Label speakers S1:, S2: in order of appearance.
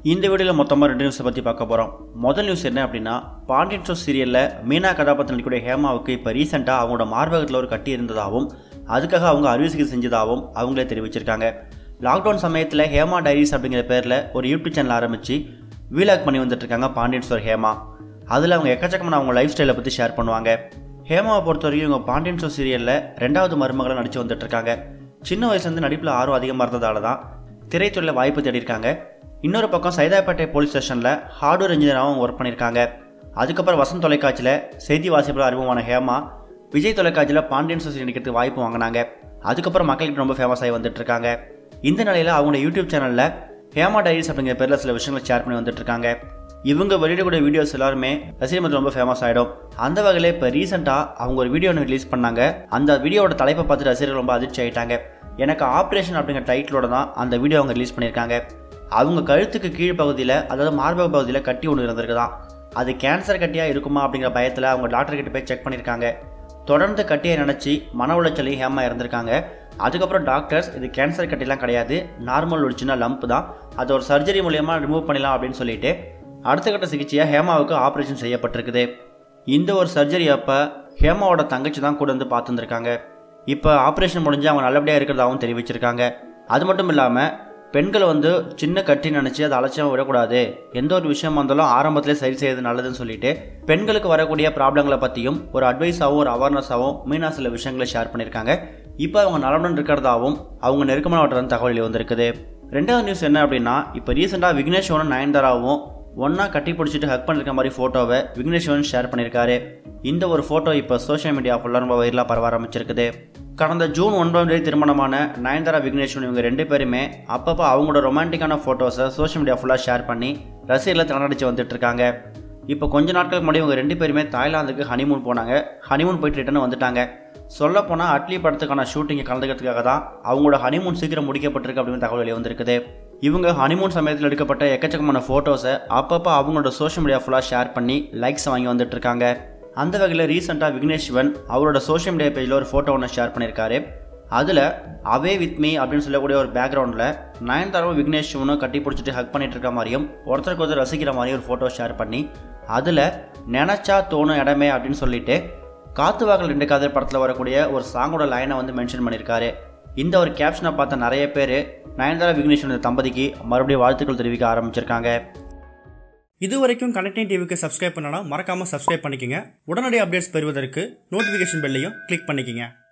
S1: இந்த வீடியோவில் மொத்தமாக ரெண்டு நியூஸை பற்றி பார்க்க போகிறோம் முதல் நியூஸ் என்ன அப்படின்னா பாண்டியன் ஷோ சீரியலில் மீனா கதாபாத்திரம் நடிக்கக்கூடிய ஹேமாவுக்கு இப்போ ரீசெண்டாக அவங்களோட மார்பகத்தில் ஒரு கட்டி இருந்ததாகவும் அதுக்காக அவங்க அறுவை சிகிச்சை செஞ்சதாகவும் அவங்களே தெரிவிச்சிருக்காங்க லாக்டவுன் சமயத்தில் ஹேமா டைரிஸ் அப்படிங்கிற பேரில் ஒரு யூடியூப் சேனல் ஆரம்பித்து வீலாக் பண்ணி வந்துட்டு இருக்காங்க பாண்டியன் ஸ்டோர் ஹேமா அதில் அவங்க எக்கச்சக்கமான அவங்க லைஃப் ஸ்டைலை பற்றி ஷேர் பண்ணுவாங்க ஹேமாவை பொறுத்த வரைக்கும் இவங்க பாண்டியன் ஷோ சீரியலில் ரெண்டாவது மருமகளை நடித்து வந்துட்டு இருக்காங்க சின்ன வயசுலேருந்து நடிப்பில் ஆர்வம் அதிகமாக இருந்ததால தான் திரைத்துறையில் வாய்ப்பு தேடியிருக்காங்க இன்னொரு பக்கம் சைதாப்பேட்டை போலீஸ் ஸ்டேஷனில் ஹார்ட்வேர் இன்ஜினியராகவும் ஒர்க் பண்ணியிருக்காங்க அதுக்கப்புறம் வசந்த் தொலைக்காட்சியில் செய்தி வாசிப்பில் அறிமுகமான ஹேமா விஜய் தொலைக்காட்சியில் பாண்டியன் சோசி நடிக்கிறதுக்கு வாய்ப்பு வாங்கினாங்க அதுக்கப்புறம் மக்களுக்கு ரொம்ப ஃபேமஸ் ஆகி வந்துட்டு இருக்காங்க இந்த நிலையில் அவங்களோட யூடியூப் சேனலில் ஹேமா டைரிஸ் அப்படிங்கிற பேரில் சில விஷயங்களை ஷேர் பண்ணி வந்துட்டு இருக்காங்க இவங்க வெளியிடக்கூடிய வீடியோஸ் எல்லாருமே ரசிகர் மத்தியில் ரொம்ப ஃபேமஸ் ஆகிடும் அந்த வகையில் இப்போ ரீசெண்டாக அவங்க ஒரு வீடியோ ஒன்று ரிலீஸ் பண்ணாங்க அந்த வீடியோவோட தலைப்பை பார்த்து ரசிகர்கள் ரொம்ப அதிர்ச்சி ஆகிட்டாங்க எனக்கு ஆப்ரேஷன் அப்படிங்கிற டைட்டிலோட தான் அந்த வீடியோ அவங்க ரிலீஸ் பண்ணியிருக்காங்க அவங்க கழுத்துக்கு கீழ் பகுதியில் அதாவது மார்பக பகுதியில் கட்டி ஒன்று இருந்திருக்குதான் அது கேன்சர் கட்டியாக இருக்குமா அப்படிங்கிற பயத்தில் அவங்க டாக்டர் கிட்ட போய் செக் பண்ணியிருக்காங்க தொடர்ந்து கட்டியை நினச்சி மன உளைச்சலையும் ஹேமா இறந்துருக்காங்க அதுக்கப்புறம் டாக்டர்ஸ் இது கேன்சர் கட்டிலாம் கிடையாது நார்மல் ஒரு சின்ன லம்ப் தான் அது ஒரு சர்ஜரி மூலயமா ரிமூவ் பண்ணலாம் அப்படின்னு சொல்லிட்டு அடுத்த கட்ட சிகிச்சையாக ஹேமாவுக்கு ஆப்ரேஷன் செய்யப்பட்டிருக்குது இந்த ஒரு சர்ஜரி அப்போ ஹேமாவோட தங்கச்சி தான் கூட வந்து பார்த்துருந்துருக்காங்க இப்போ ஆப்ரேஷன் முடிஞ்சு அவங்க நல்லபடியாக இருக்கிறதாகவும் தெரிவிச்சிருக்காங்க அது மட்டும் இல்லாமல் பெண்களை வந்து சின்ன கட்டி நினச்சி அதை அலட்சியம் விடக்கூடாது எந்த ஒரு விஷயம் வந்தாலும் ஆரம்பத்திலே சரி செய்யறது நல்லதுன்னு சொல்லிட்டு பெண்களுக்கு வரக்கூடிய ப்ராப்ளங்களை பற்றியும் ஒரு அட்வைஸாகவும் ஒரு அவேர்னஸாகவும் மீனா சில விஷயங்களை ஷேர் பண்ணியிருக்காங்க இப்போ அவங்க நலமுடன் இருக்கிறதாவும் அவங்க நெருக்கமானவற்றிலிருந்து தகவல் வந்திருக்குது ரெண்டாவது நியூஸ் என்ன அப்படின்னா இப்போ ரீசெண்டாக விக்னேஷ்வரன் நயன்தாராவும் ஒன்றா கட்டி பிடிச்சிட்டு ஹக் பண்ணிருக்க மாதிரி ஃபோட்டோவை விக்னேஷ்வரன் ஷேர் பண்ணியிருக்காரு இந்த ஒரு ஃபோட்டோ இப்போ சோஷியல் மீடியா ஃபுல்லாக ரொம்ப வைரலாக பரவ ஆரம்பிச்சிருக்குது கடந்த ஜூன் ஒன்பதாம் தேதி திருமணமான நயன்தாரா விக்னேஷ்வரன் இவங்க ரெண்டு பேருமே அப்பப்போ அவங்களோட ரொமான்டிக்கான ஃபோட்டோஸை சோஷியல் மீடியா ஃபுல்லாக ஷேர் பண்ணி ரசிகர்களை திறனடிச்சு வந்துட்டு இருக்காங்க இப்போ கொஞ்ச நாட்களுக்கு முன்னாடி இவங்க ரெண்டு பேருமே தாய்லாந்துக்கு ஹனிமூன் போனாங்க ஹனிமூன் போயிட்டு ரிட்டர்ன் வந்துட்டாங்க சொல்லப்போனால் அட்லி படத்துக்கான ஷூட்டிங்கை கலந்துக்கிறதுக்காக தான் அவங்களோட ஹனிமூன் சீக்கிரம் முடிக்கப்பட்டிருக்கு அப்படின்னு தகவல் வெளியே வந்திருக்குது இவங்க ஹனிமூன் சமயத்தில் எடுக்கப்பட்ட எக்கச்சக்கமான ஃபோட்டோஸை அப்பப்போ அவங்களோட சோஷியல் மீடியா ஃபுல்லாக ஷேர் பண்ணி லைக்ஸ் வாங்கி வந்துட்டு இருக்காங்க அந்த வகையில் ரீசெண்டாக விக்னேஷ் சிவன் அவரோட சோஷியல் மீடியா பேஜில் ஒரு ஃபோட்டோ ஒன்று ஷேர் பண்ணியிருக்காரு அதில் அவே வித் மீ அப்படின்னு சொல்லக்கூடிய ஒரு பேக்ரவுண்டில் நயன்தாராவும் விக்னேஷ் சிவனும் கட்டி பிடிச்சிட்டு ஹக் பண்ணிட்டு இருக்க மாதிரியும் ஒருத்தருக்கு ஒருத்தர் ரசிக்கிற மாதிரி ஒரு ஃபோட்டோ ஷேர் பண்ணி அதில் நினச்சா தோணும் இடமே அப்படின்னு சொல்லிட்டு காத்து வாக்கல் ரெண்டு காதல் படத்தில் வரக்கூடிய ஒரு சாங்கோட லைனை வந்து மென்ஷன் பண்ணியிருக்காரு இந்த ஒரு கேப்ஷனை பார்த்த நிறைய பேர் நயன்தாரா விக்னேஸ்வரன் தம்பதிக்கு மறுபடியும் வாழ்த்துக்கள் தெரிவிக்க ஆரம்பிச்சிருக்காங்க
S2: இது வரைக்கும் கனெக்டிங் டிவிக்கு சப்ஸ்கிரைப் பண்ணனா மறக்காமல் சப்ஸ்கிரைப் பண்ணிக்கங்க உடனடி அப்டேட்ஸ் பெறுவதற்கு நோட்டிஃபிகேஷன் பெல்லையும் கிளிக் பண்ணிக்கங்க